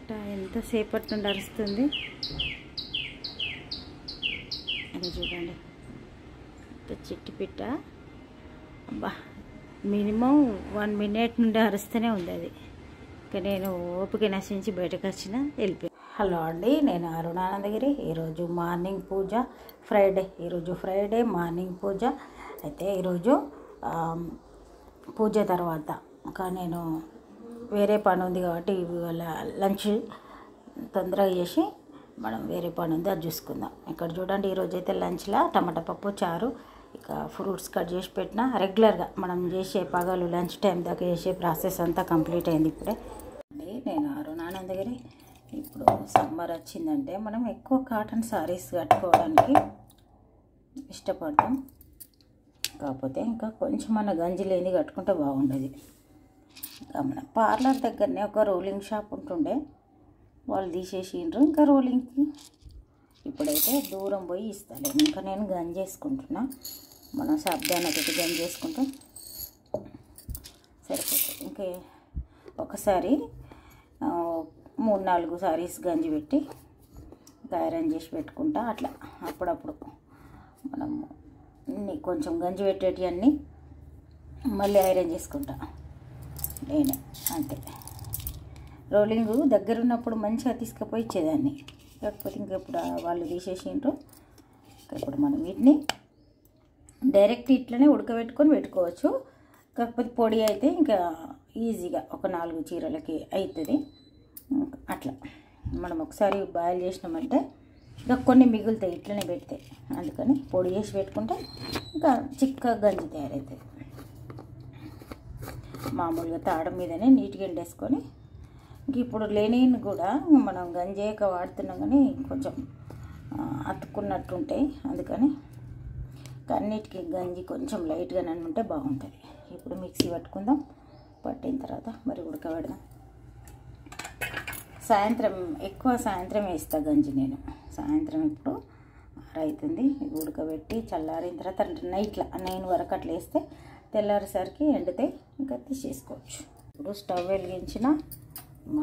పిట్ట ఎంతసేపటి నుండి అరుస్తుంది అది చూడండి ఇంత చిట్టి పిట్ట అబ్బా మినిమం వన్ మినిట్ నుండి అరుస్తూనే ఉంది అది ఇంకా నేను ఓపిక నశించి బయటకు వచ్చిన వెళ్ళిపోయి హలో అండి నేను అరుణానందగిరి ఈరోజు మార్నింగ్ పూజ ఫ్రైడే ఈరోజు ఫ్రైడే మార్నింగ్ పూజ అయితే ఈరోజు ఆ, పూజ తర్వాత ఇంకా నేను వేరే పని ఉంది కాబట్టి ఇవాళ లంచ్ తొందరగా చేసి మనం వేరే పని ఉంది అది చూసుకుందాం ఇక్కడ చూడండి ఈరోజు అయితే లంచ్లో టమాటా పప్పు చారు ఇక ఫ్రూట్స్ కట్ చేసి పెట్టిన రెగ్యులర్గా మనం చేసే పగలు లంచ్ టైం దాకా చేసే ప్రాసెస్ అంతా కంప్లీట్ అయింది ఇప్పుడే అండి నేను అరుణానందగిరి ఇప్పుడు సమ్మర్ వచ్చిందంటే మనం ఎక్కువ కాటన్ సారీస్ కట్టుకోవడానికి ఇష్టపడతాం కాకపోతే ఇంకా కొంచెం మన గంజి లేని కట్టుకుంటే బాగుండేది ఇంకా మన పార్లర్ దగ్గరనే ఒక రోలింగ్ షాప్ ఉంటుండే వాళ్ళు తీసేసిండ్రు ఇంకా రోలింగ్కి ఇప్పుడైతే దూరం పోయి ఇస్తాను ఇంకా నేను గంజి వేసుకుంటున్నా మనం సాబ్దాన ఒకటి గంజి వేసుకుంటే సరిపోతుంది ఇంకా ఒకసారి ఆ, మూడు నాలుగు సారీస్ గంజి పెట్టి ఇంకా ఐరన్ చేసి పెట్టుకుంటా అట్లా అప్పుడప్పుడు మనం అన్ని కొంచెం గంజి పెట్టేటి అన్నీ మళ్ళీ ఐరన్ చేసుకుంటా నేనే అంతే రోలింగ్ దగ్గర ఉన్నప్పుడు మంచిగా తీసుకుపోయి ఇచ్చేదాన్ని కాకపోతే ఇంకా ఇప్పుడు వాళ్ళు తీసేసిండ్రు ఇంకా ఇప్పుడు మనం వీటిని డైరెక్ట్ ఇట్లనే ఉడకబెట్టుకొని పెట్టుకోవచ్చు కాకపోతే పొడి అయితే ఇంకా ఈజీగా ఒక నాలుగు చీరలకి అవుతుంది అట్లా మనం ఒకసారి బాయిల్ చేసినామంటే ఇంకా కొన్ని మిగులుతాయి ఇట్లనే పెడితే అందుకని పొడి చేసి పెట్టుకుంటే ఇంకా చిక్క గంజి తయారవుతుంది మామూలుగా తాడ మీదనే నీట్గా ఎండేసుకొని ఇంక ఇప్పుడు లేనిని కూడా మనం గంజేయక వాడుతున్నాం కానీ కొంచెం ఆ, అతుక్కున్నట్టుంటాయి అందుకని అన్నిటికీ గంజి కొంచెం లైట్గా నన్ను ఉంటే బాగుంటుంది ఇప్పుడు మిక్సీ పట్టుకుందాం పట్టిన తర్వాత మరి ఉడకబెడదాం సాయంత్రం ఎక్కువ సాయంత్రం వేస్తా గంజి నేను సాయంత్రం ఇప్పుడు ఆరైతుంది ఇది ఉడకబెట్టి చల్లారిన తర్వాత నైట్లో నైన్ వరకు అట్లా వేస్తే తెల్లారేసరికి ఎండితే ఇంకా తీసేసుకోవచ్చు ఇప్పుడు స్టవ్ వెలిగించిన మా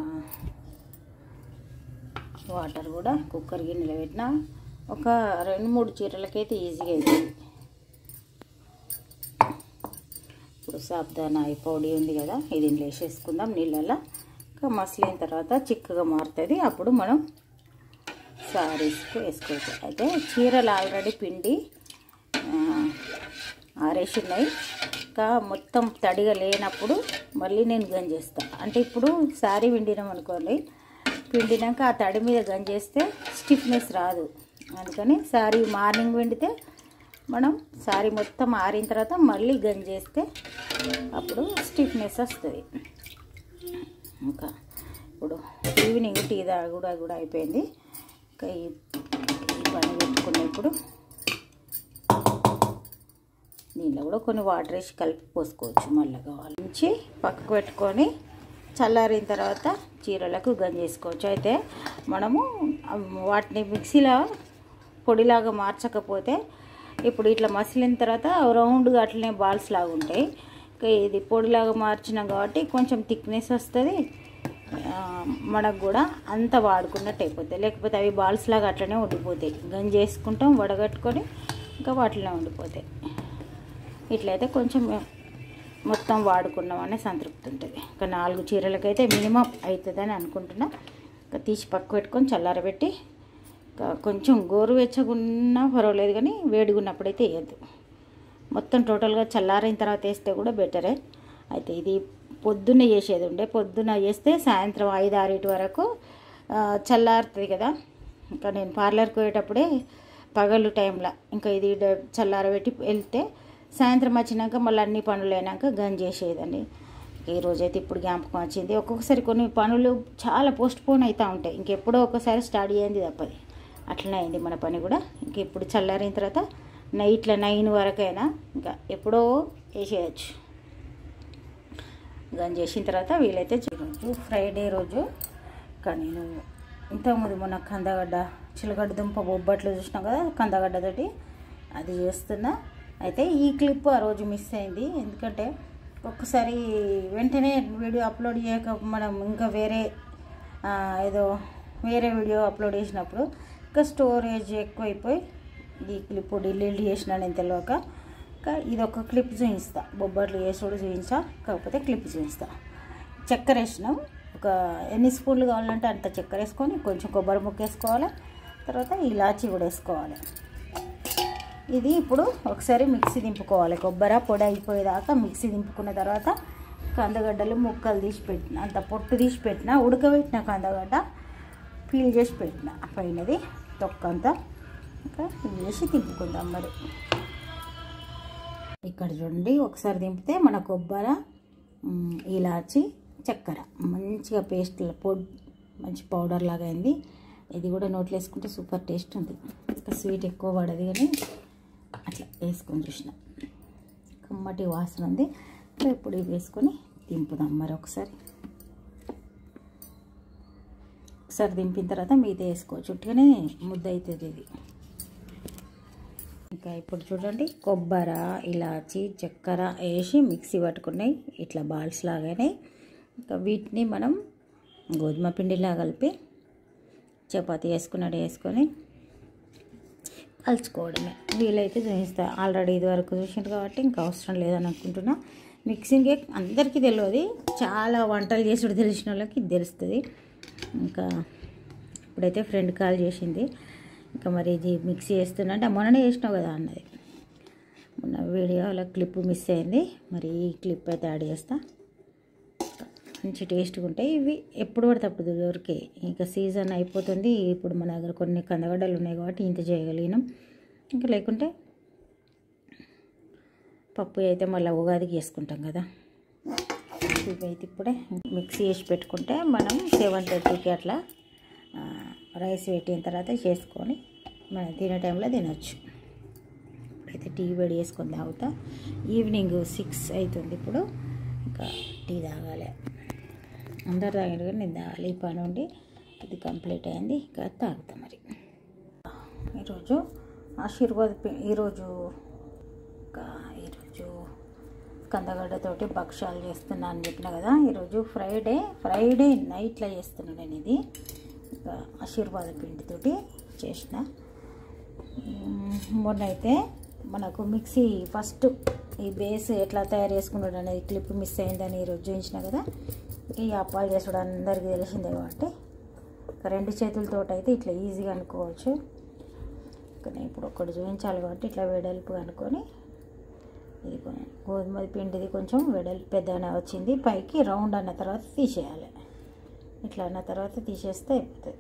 వాటర్ కూడా కుక్కర్ గిన్నెలో పెట్టిన ఒక రెండు మూడు చీరలకైతే ఈజీగా అవుతుంది ఇప్పుడు సాబ్దానా ఈ పొడి ఉంది కదా ఇది ఇందులో వేసేసుకుందాం నీళ్ళల్లో ఇంకా మసిలిన తర్వాత చిక్కగా మారుతుంది అప్పుడు మనం సారీస్కి వేసుకోవచ్చు అయితే చీరలు ఆల్రెడీ పిండి ఆ, ఆరేసి ఉన్నాయి ఇంకా మొత్తం తడిగా లేనప్పుడు మళ్ళీ నేను గంజేస్తాను అంటే ఇప్పుడు శారీ పిండినాం అనుకోండి పిండినాక ఆ తడి మీద గంజేస్తే స్టిఫ్నెస్ రాదు అందుకని శారీ మార్నింగ్ పిండితే మనం శారీ మొత్తం ఆరిన తర్వాత మళ్ళీ గంజేస్తే అప్పుడు స్టిఫ్నెస్ వస్తుంది ఇంకా ఇప్పుడు ఈవినింగ్ టీ దా కూడా కూడా అయిపోయింది ఇంకా ఈ ఈ పని పెట్టుకున్నప్పుడు దీనిలో కూడా కొన్ని వాటర్ వేసి కలిపి పోసుకోవచ్చు మళ్ళీ కావాలి నుంచి పక్కకు పెట్టుకొని చల్లారిన తర్వాత చీరలకు గంజి వేసుకోవచ్చు అయితే మనము ఆ వాటిని మిక్సీలో పొడిలాగా మార్చకపోతే ఇప్పుడు ఇట్లా మసిలిన తర్వాత రౌండ్గా అట్లనే బాల్స్ లాగా ఉంటాయి ఇంకా ఇది పొడిలాగా మార్చినాం కాబట్టి కొంచెం థిక్నెస్ వస్తుంది ఆ, మనకు కూడా అంత వాడుకున్నట్టు అయిపోతాయి లేకపోతే అవి బాల్స్ లాగా అట్లనే ఉండిపోతాయి గంజి వేసుకుంటాం వడగట్టుకొని ఇంకా వాటిలో ఉండిపోతాయి ఇట్లయితే కొంచెం మొత్తం వాడుకున్నాం అనే సంతృప్తి ఉంటుంది ఇంకా నాలుగు చీరలకైతే మినిమం అవుతుందని అనుకుంటున్నా ఇంకా తీసి పక్క పెట్టుకొని చల్లారబెట్టి ఇంకా కొంచెం గోరువెచ్చగా ఉన్నా పర్వాలేదు కానీ వేడిగా ఉన్నప్పుడైతే వేయద్దు మొత్తం టోటల్గా చల్లారిన తర్వాత వేస్తే కూడా బెటరే అయితే ఇది పొద్దున్న చేసేది ఉండే పొద్దున్న చేస్తే సాయంత్రం ఐదు ఆరింటి వరకు ఆ, చల్లారుతుంది కదా ఇంకా నేను పార్లర్కి పోయేటప్పుడే పగలు టైంలో ఇంకా ఇది డ- చల్లారబెట్టి వెళ్తే సాయంత్రం వచ్చినాక మళ్ళీ అన్ని పనులు అయినాక గంజి చేసేదండి ఈ రోజైతే ఇప్పుడు జ్ఞాపకం వచ్చింది ఒక్కొక్కసారి కొన్ని పనులు చాలా పోస్ట్ పోన్ అవుతూ ఉంటాయి ఇంకెప్పుడో ఒకసారి స్టార్ట్ అయ్యింది తప్పది అట్లనే అయింది మన పని కూడా ఇంక ఇప్పుడు చల్లారిన తర్వాత నైట్ల నైన్ వరకైనా ఇంకా ఎప్పుడో వేసేయచ్చు గంజి చేసిన తర్వాత వీలైతే చేయవచ్చు ఫ్రైడే రోజు ఇంకా నేను ఇంతకుముందు మొన్న కందగడ్డ చిలగడ్డ దుంప బొబ్బట్లు చూసినాం కదా కందగడ్డతోటి అది చేస్తున్నా అయితే ఈ క్లిప్ ఆ రోజు మిస్ అయింది ఎందుకంటే ఒక్కసారి వెంటనే వీడియో అప్లోడ్ చేయక మనం ఇంకా వేరే ఆ, ఏదో వేరే వీడియో అప్లోడ్ చేసినప్పుడు ఇంకా స్టోరేజ్ ఎక్కువైపోయి ఈ క్లిప్ డిలీట్ చేసిన నేను తెలియక ఇంకా ఇది ఒక క్లిప్ చూపిస్తా బొబ్బట్లు వేసుడు చూపించా కాకపోతే క్లిప్ చూపిస్తా చక్కెర వేసినాం ఒక ఎన్ని స్పూన్లు కావాలంటే అంత చక్కెర వేసుకొని కొంచెం కొబ్బరి ముక్క వేసుకోవాలి తర్వాత ఇలాచీ కూడా వేసుకోవాలి ఇది ఇప్పుడు ఒకసారి మిక్సీ దింపుకోవాలి కొబ్బరి పొడి అయిపోయేదాకా మిక్సీ దింపుకున్న తర్వాత కందగడ్డలు ముక్కలు తీసి పెట్టిన అంత పొట్టు తీసి పెట్టిన ఉడకబెట్టిన కందగడ్డ పీల్ చేసి పెట్టిన పైనది తొక్క అంతా ఇంకా ఇది వేసి తిప్పుకుందాం మరి ఇక్కడ చూడండి ఒకసారి దింపితే మన కొబ్బరి మ్, ఇలాచి చక్కెర మంచిగా పేస్ట్ పొడి మంచి పౌడర్ లాగా అయింది ఇది కూడా నోట్లో వేసుకుంటే సూపర్ టేస్ట్ ఉంది ఇంకా స్వీట్ ఎక్కువ పడదు కానీ అట్లా వేసుకొని చూసిన కమ్మటి వాసన ఉంది ఇంకా ఇప్పుడు ఇవి వేసుకొని దింపుదాం మరి ఒకసారి ఒకసారి దింపిన తర్వాత మిగతా వేసుకోవచ్చు ఉట్టిగానే ముద్ద అవుతుంది ఇది ఇంకా ఇప్పుడు చూడండి కొబ్బరి ఇలాచి చక్కెర వేసి మిక్సీ పట్టుకున్నాయి ఇట్లా బాల్స్ లాగానే ఇంకా వీటిని మనం గోధుమ పిండిలా కలిపి చపాతీ వేసుకున్నట్టు వేసుకొని కలుచుకోవడమే వీలైతే చూపిస్తా ఆల్రెడీ ఇది వరకు చూసిండ్రు కాబట్టి ఇంకా అవసరం లేదని అనుకుంటున్నా మిక్సింగ్ అందరికీ తెలియదు చాలా వంటలు చేసుడు తెలిసిన వాళ్ళకి ఇది తెలుస్తుంది ఇంకా ఇప్పుడైతే ఫ్రెండ్ కాల్ చేసింది ఇంకా మరి ఇది మిక్సీ చేస్తున్నా అంటే మొన్ననే చేసినావు కదా అన్నది మొన్న వీడియోలో క్లిప్ మిస్ అయింది మరి ఈ క్లిప్ అయితే యాడ్ చేస్తా మంచి టేస్ట్గా ఉంటాయి ఇవి ఎప్పుడు పడితే అప్పుడు దొరికే ఇంకా సీజన్ అయిపోతుంది ఇప్పుడు మన దగ్గర కొన్ని కందగడ్డలు ఉన్నాయి కాబట్టి ఇంత చేయగలిగినాం ఇంకా లేకుంటే పప్పు అయితే మళ్ళీ ఉగాదికి చేసుకుంటాం కదా ఇవి అయితే ఇప్పుడే మిక్సీ వేసి పెట్టుకుంటే మనం సెవెన్ థర్టీకి అట్లా ఆ, రైస్ పెట్టిన తర్వాత చేసుకొని మనం తినే టైంలో తినొచ్చు ఇప్పుడైతే టీ వేడి చేసుకొని తాగుతా ఈవినింగ్ సిక్స్ అవుతుంది ఇప్పుడు ఇంకా టీ తాగాలి అందరు తాగారు కానీ నేను తాగాలి ఈ పని ఉండి ఇది కంప్లీట్ అయింది ఇంకా తాగుతా మరి ఈరోజు ఆశీర్వాద్ పి- ఈరోజు ఇంకా ఈరోజు కందగడ్డతోటి భక్ష్యాలు చేస్తున్నా అని చెప్పిన కదా ఈరోజు ఫ్రైడే ఫ్రైడే నైట్లో చేస్తున్నా నేను ఇది ఇంకా ఆశీర్వాద పిండితోటి చేసిన మ్మ్, మొన్న అయితే మనకు మిక్సీ ఫస్ట్ ఈ బేస్ ఎట్లా తయారు చేసుకున్నాడు అనేది క్లిప్ మిస్ అయిందని ఈరోజు చూపించిన కదా ఈ అప్పాలు చేసుడు అందరికీ తెలిసిందే కాబట్టి ఇంకా రెండు చేతులతో అయితే ఇట్లా ఈజీగా అనుకోవచ్చు కానీ ఇప్పుడు ఒకటి చూపించాలి కాబట్టి ఇట్లా వెడల్పు అనుకొని ఇది కొ- గోధుమ పిండిది కొంచెం వెడల్పు పెద్దగానే వచ్చింది పైకి రౌండ్ అన్న తర్వాత తీసేయాలి ఇట్లా అన్న తర్వాత తీసేస్తే అయిపోతుంది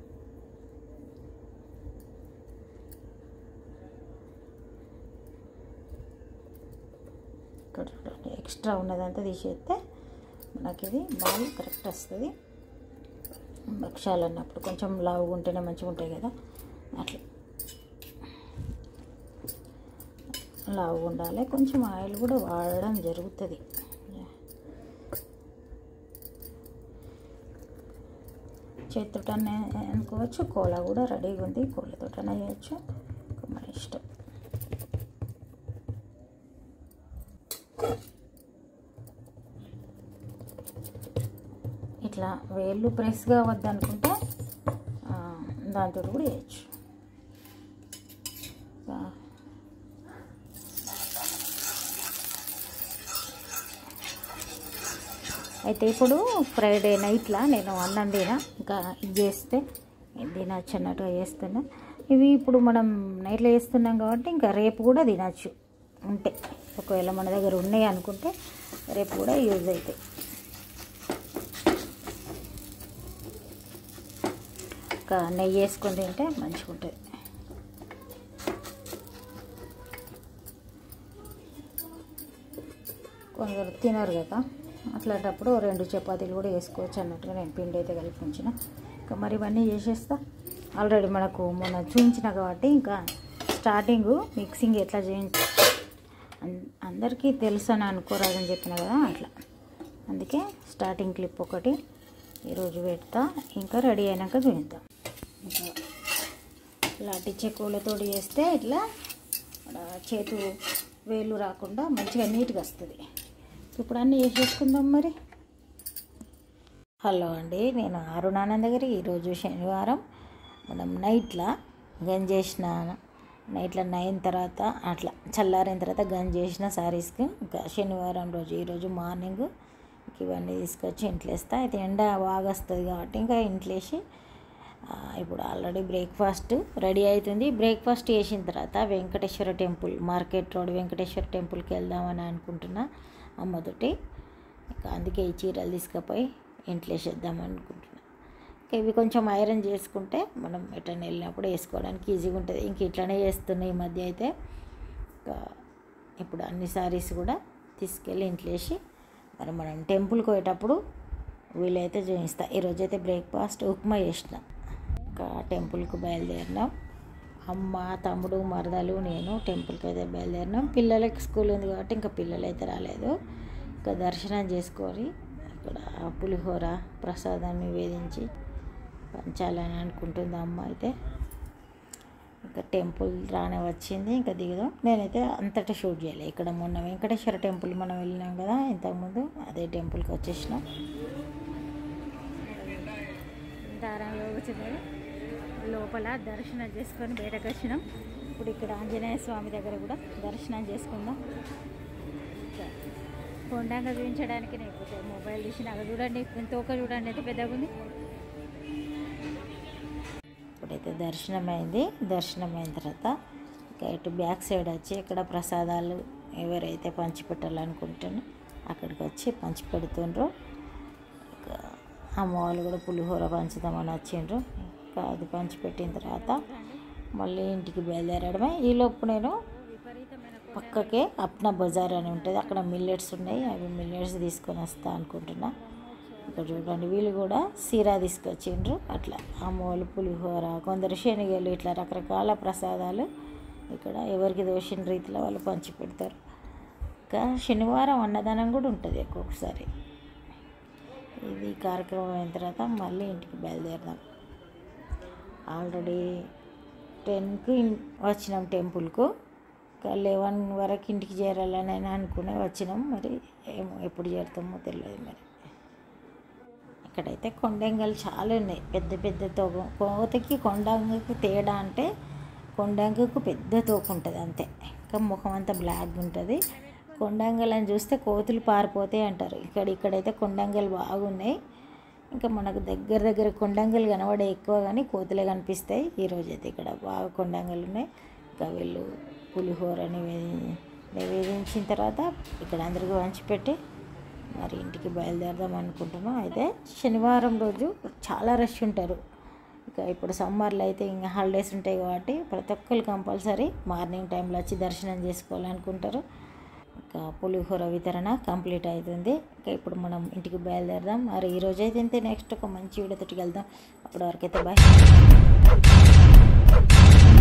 ఇక్కడ చూడండి ఎక్స్ట్రా ఉన్నదంతా తీసేస్తే మనకి ఇది బాల్ కరెక్ట్ వస్తుంది భక్ష్యాలు అన్నప్పుడు కొంచెం లావుగా ఉంటేనే మంచిగా ఉంటాయి కదా అట్లా లావు ఉండాలి కొంచెం ఆయిల్ కూడా వాడడం జరుగుతుంది చేతితోటనే అనుకోవచ్చు కోలా కూడా రెడీగా ఉంది కోళ్ళతోటనే చేయొచ్చు మన ఇష్టం ఇట్లా వేళ్ళు ప్రెస్ కావద్దనుకుంటే దాంతో కూడా చేయొచ్చు ఆ, అయితే ఇప్పుడు ఫ్రైడే నైట్లా నేను అన్నం తిన ఇంకా ఇది చేస్తే తినచ్చు అన్నట్టుగా చేస్తున్నా ఇవి ఇప్పుడు మనం నైట్లో చేస్తున్నాం కాబట్టి ఇంకా రేపు కూడా తినచ్చు ఉంటే ఒకవేళ మన దగ్గర ఉన్నాయి అనుకుంటే రేపు కూడా యూజ్ అవుతాయి ఇంకా నెయ్యి వేసుకొని తింటే మంచిగా ఉంటుంది కొందరు తినరు కదా అట్లాంటప్పుడు రెండు చపాతీలు కూడా వేసుకోవచ్చు అన్నట్టుగా నేను పిండి అయితే కలిపి ఉంచిన ఇంకా మరి ఇవన్నీ చేసేస్తా ఆల్రెడీ మనకు మొన్న చూపించిన కాబట్టి ఇంకా స్టార్టింగ్ మిక్సింగ్ ఎట్లా చేయించ అన్- అందరికీ తెలుసు అని అనుకోరాదని చెప్పిన కదా అట్లా అందుకే స్టార్టింగ్ క్లిప్ ఒకటి ఈరోజు పెడతా ఇంకా రెడీ అయినాక చూపిద్దాం ఇంకా లాంటి చెక్కులతో చేస్తే ఇట్లా మన చేతు వేలు రాకుండా మంచిగా నీట్గా వస్తుంది ఇప్పుడు అన్నీ వేసేసుకుందాం మరి హలో అండి నేను అరుణానంద గారి ఈరోజు శనివారం మనం నైట్లా గంజేసిన నైట్లో నైన్ తర్వాత అట్లా చల్లారిన తర్వాత గంజేసిన శారీస్కి ఇంకా శనివారం రోజు ఈరోజు మార్నింగ్ ఇవన్నీ తీసుకొచ్చి ఇంట్లో వేస్తా అయితే ఎండ బాగా వస్తుంది కాబట్టి ఇంకా ఇంట్లో వేసి ఆ, ఇప్పుడు ఆల్రెడీ బ్రేక్ఫాస్ట్ రెడీ అవుతుంది బ్రేక్ఫాస్ట్ చేసిన తర్వాత Venkateswara temple market road Venkateswara టెంపుల్కి వెళ్దామని అనుకుంటున్నా అమ్మతోటి ఇంకా అందుకే ఈ చీరలు తీసుకుపోయి ఇంట్లో వేసేద్దాం అనుకుంటున్నా ఇంకా ఇవి కొంచెం ఐరన్ చేసుకుంటే మనం ఎటైనా వెళ్ళినప్పుడు వేసుకోవడానికి ఈజీగా ఉంటుంది ఇంక ఇట్లనే చేస్తున్నాయి ఈ మధ్య అయితే ఇంకా ఇప్పుడు అన్ని సారీస్ కూడా తీసుకెళ్ళి ఇంట్లో వేసి మరి మనం టెంపుల్కి పోయేటప్పుడు వీలైతే చూపిస్తా ఈరోజు అయితే బ్రేక్ఫాస్ట్ ఉప్మా చేసిన ఇంకా టెంపుల్కి బయలుదేరినాం అమ్మ తమ్ముడు మరదలు నేను టెంపుల్కి అయితే బయలుదేరినాం పిల్లలకి స్కూల్ ఉంది కాబట్టి ఇంకా పిల్లలు అయితే రాలేదు ఇంకా దర్శనం చేసుకొని ఇక్కడ పులిహోర ప్రసాదాన్ని నివేదించి పంచాలని అనుకుంటుంది అమ్మ అయితే ఇంకా టెంపుల్ రానే వచ్చింది ఇంకా దిగుదాం నేనైతే అంతటా షూట్ చేయలే ఇక్కడ మొన్న వెంకటేశ్వర టెంపుల్ మనం వెళ్ళినాం కదా ఇంతకుముందు అదే టెంపుల్కి వచ్చేసినాం దారంలో కూర్చున్నారు లోపల దర్శనం చేసుకొని బయటకు వచ్చినాం ఇప్పుడు ఇక్కడ ఆంజనేయ స్వామి దగ్గర కూడా దర్శనం చేసుకుందాం ఇంకా కొండంగా చూపించడానికి నేను ఇప్పుడు మొబైల్ తీసిన అక్కడ చూడండి తోక చూడండి అయితే పెద్దగా ఉంది ఇప్పుడైతే దర్శనం అయింది దర్శనం అయిన తర్వాత ఇంకా ఇటు బ్యాక్ సైడ్ వచ్చి ఇక్కడ ప్రసాదాలు ఎవరైతే పంచిపెట్టాలనుకుంటానో అక్కడికి వచ్చి పంచి పెడుతుండ్రు ఇంకా అమ్మ వాళ్ళు కూడా పులిహోర పంచుదామని వచ్చిండ్రు ఇంకా అది పంచిపెట్టిన తర్వాత మళ్ళీ ఇంటికి బయలుదేరడమే ఈలోపు నేను పక్కకే అప్నా బజార్ అని ఉంటుంది అక్కడ మిల్లెట్స్ ఉన్నాయి అవి మిల్లెట్స్ తీసుకొని వస్తా అనుకుంటున్నా ఇక్కడ చూడండి వీళ్ళు కూడా సీరా తీసుకొచ్చిండ్రు అట్లా అమ్మోళ్ళు పులిహోర కొందరు శనగలు ఇట్లా రకరకాల ప్రసాదాలు ఇక్కడ ఎవరికి దోషిన రీతిలో వాళ్ళు పంచి పెడతారు ఇంకా శనివారం అన్నదానం కూడా ఉంటుంది ఒక్కొక్కసారి ఇది కార్యక్రమం అయిన తర్వాత మళ్ళీ ఇంటికి బయలుదేరదాం ఆల్రెడీ టెన్కి వచ్చినాం టెంపుల్కు ఇంకా లెవెన్ వరకు ఇంటికి చేరాలని అని అనుకునే వచ్చినాం మరి ఏమో ఎప్పుడు చేరుతామో తెలియదు మరి ఇక్కడైతే కొండంగలు చాలా ఉన్నాయి పెద్ద పెద్ద తోక కోతకి కొండంగకు తేడా అంటే కొండంగకు పెద్ద తోక ఉంటుంది అంతే ఇంకా ముఖం అంతా బ్లాక్ ఉంటుంది కొండంగలను చూస్తే కోతులు పారిపోతాయి అంటారు ఇక్కడ ఇక్కడైతే కొండంగలు బాగున్నాయి ఇంకా మనకు దగ్గర దగ్గర కొండంగలు కనబడే ఎక్కువ కానీ కోతులే కనిపిస్తాయి ఈరోజు అయితే ఇక్కడ బాగా కొండంగలు ఉన్నాయి ఇంకా వీళ్ళు పులిహోర నివేది నివేదించిన తర్వాత ఇక్కడ అందరికీ పంచిపెట్టి మరి ఇంటికి బయలుదేరదాం అనుకుంటున్నాం అయితే శనివారం రోజు చాలా రష్ ఉంటారు ఇక ఇప్పుడు సమ్మర్లో అయితే ఇంకా హాలిడేస్ ఉంటాయి కాబట్టి ప్రతి ఒక్కరు కంపల్సరీ మార్నింగ్ టైంలో వచ్చి దర్శనం చేసుకోవాలనుకుంటారు ఇంకా పులిహోర వితరణ కంప్లీట్ అవుతుంది ఇంకా ఇప్పుడు మనం ఇంటికి బయలుదేరదాం మరి ఈ రోజు అయితే ఇంతే నెక్స్ట్ ఒక మంచి వీడియోతోటి వెళ్దాం అప్పటి వరకు అయితే బాయ్